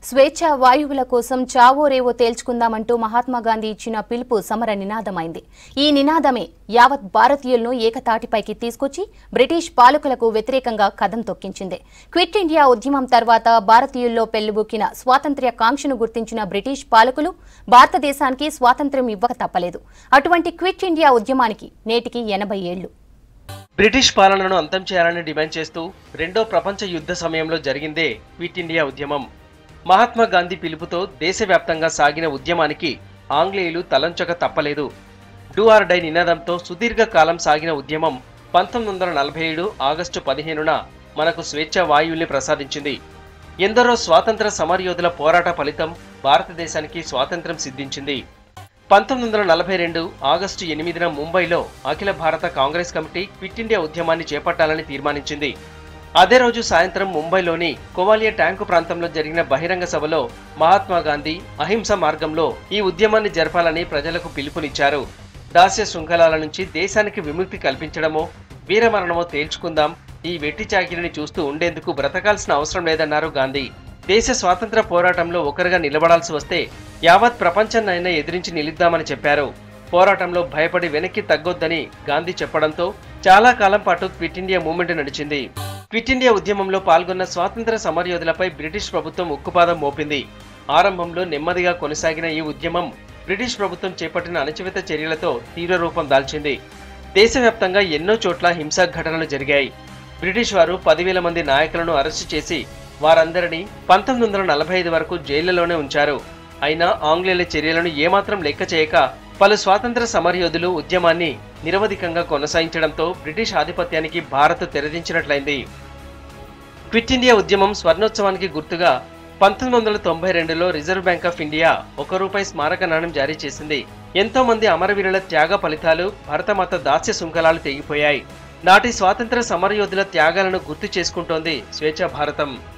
స్వేచ్ఛ వాయువుల కోసం చావో రేవో తేల్చుకుందామంటూ మహాత్మా గాంధీ ఇచ్చిన పిలుపు సమర నినాదమైంది ఈ నినాదమే యావత్ భారతీయులను ఏకతాటిపైకి తీసుకొచ్చి బ్రిటిష్ పాలకులకు వ్యతిరేకంగా కదం తొక్కించింది క్విట్ ఇండియా ఉద్యమం తర్వాత భారతీయుల్లో పెళ్లిబుక్కిన స్వాతంత్ర్య కాంక్షను గుర్తించిన బ్రిటిష్ పాలకులు భారతదేశానికి స్వాతంత్ర్యం ఇవ్వక తప్పలేదు అటువంటి క్విట్ ఇండియా ఉద్యమానికి నేటికి ఎనభై ఏళ్లు బ్రిటిష్ పాలనను అంతం చేయాలని డిమాండ్ చేస్తూ రెండో ప్రపంచ యుద్ధ సమయంలో జరిగిందే క్విట్ ఇండియా ఉద్యమం మహాత్మా గాంధీ పిలుపుతో దేశవ్యాప్తంగా సాగిన ఉద్యమానికి ఆంగ్లేయులు తలంచక తప్పలేదు డూ ఆర్ డై నినాదంతో సుదీర్ఘ కాలం సాగిన ఉద్యమం పంతొమ్మిది వందల నలభై ఏడు ఆగస్టు పదిహేనున మనకు స్వేచ్ఛ వాయువుల్ని ప్రసాదించింది ఎందరో స్వాతంత్ర సమరయోధుల పోరాట ఫలితం భారతదేశానికి స్వాతంత్ర్యం సిద్ధించింది పంతొమ్మిది వందల నలభై రెండు ఆగస్టు ఎనిమిదిన ముంబైలో అఖిల భారత కాంగ్రెస్ కమిటీ క్విట్ ఇండియా ఉద్యమాన్ని చేపట్టాలని తీర్మానించింది అదే రోజు సాయంత్రం ముంబైలోని కోవాలియా ట్యాంకు ప్రాంతంలో జరిగిన బహిరంగ సభలో మహాత్మా గాంధీ అహింస మార్గంలో ఈ ఉద్యమాన్ని జరపాలని ప్రజలకు పిలుపునిచ్చారు దాస్య శృంఖలాల నుంచి దేశానికి విముక్తి కల్పించడమో వీరమరణమో తేల్చుకుందాం ఈ వెట్టి చాకిరిని చూస్తూ ఉండేందుకు బ్రతకాల్సిన అవసరం లేదన్నారు గాంధీ దేశ స్వాతంత్ర పోరాటంలో ఒకరుగా నిలబడాల్సి వస్తే యావత్ ప్రపంచాన్నైనా ఎదిరించి నిలుద్దామని చెప్పారు పోరాటంలో భయపడి వెనక్కి తగ్గొద్దని గాంధీ చెప్పడంతో చాలా కాలం పాటు క్విట్ ఇండియా మూవ్మెంట్ నడిచింది క్విట్ ఇండియా ఉద్యమంలో పాల్గొన్న స్వాతంత్ర సమరయోధులపై బ్రిటిష్ ప్రభుత్వం ఉక్కుపాదం మోపింది ఆరంభంలో నెమ్మదిగా కొనసాగిన ఈ ఉద్యమం బ్రిటిష్ ప్రభుత్వం చేపట్టిన అణచివేత చర్యలతో తీవ్ర రూపం దాల్చింది దేశవ్యాప్తంగా ఎన్నో చోట్ల హింసా ఘటనలు జరిగాయి బ్రిటిష్ వారు పదివేల మంది నాయకులను అరెస్టు చేసి వారందరినీ పంతొమ్మిది వందల నలభై ఐదు వరకు జైళ్లలోనే ఉంచారు అయినా ఆంగ్లేయుల చర్యలను ఏమాత్రం లెక్క చేయక పలు స్వాతంత్ర సమరయోధులు ఉద్యమాన్ని నిరవధికంగా కొనసాగించడంతో బ్రిటిష్ ఆధిపత్యానికి భారత్ తెరదించినట్లయింది క్విట్ ఇండియా ఉద్యమం స్వర్ణోత్సవానికి గుర్తుగా పంతొమ్మిది వందల తొంభై రెండులో రిజర్వ్ బ్యాంక్ ఆఫ్ ఇండియా ఒక రూపాయి స్మారక నాణ్యం జారీ చేసింది ఎంతో మంది అమరవీరుల త్యాగ ఫలితాలు భరతమాత దాస్య శృంఖలాలు తెగిపోయాయి నాటి స్వాతంత్ర సమరయోధుల త్యాగాలను గుర్తు చేసుకుంటోంది స్వేచ్ఛ భారతం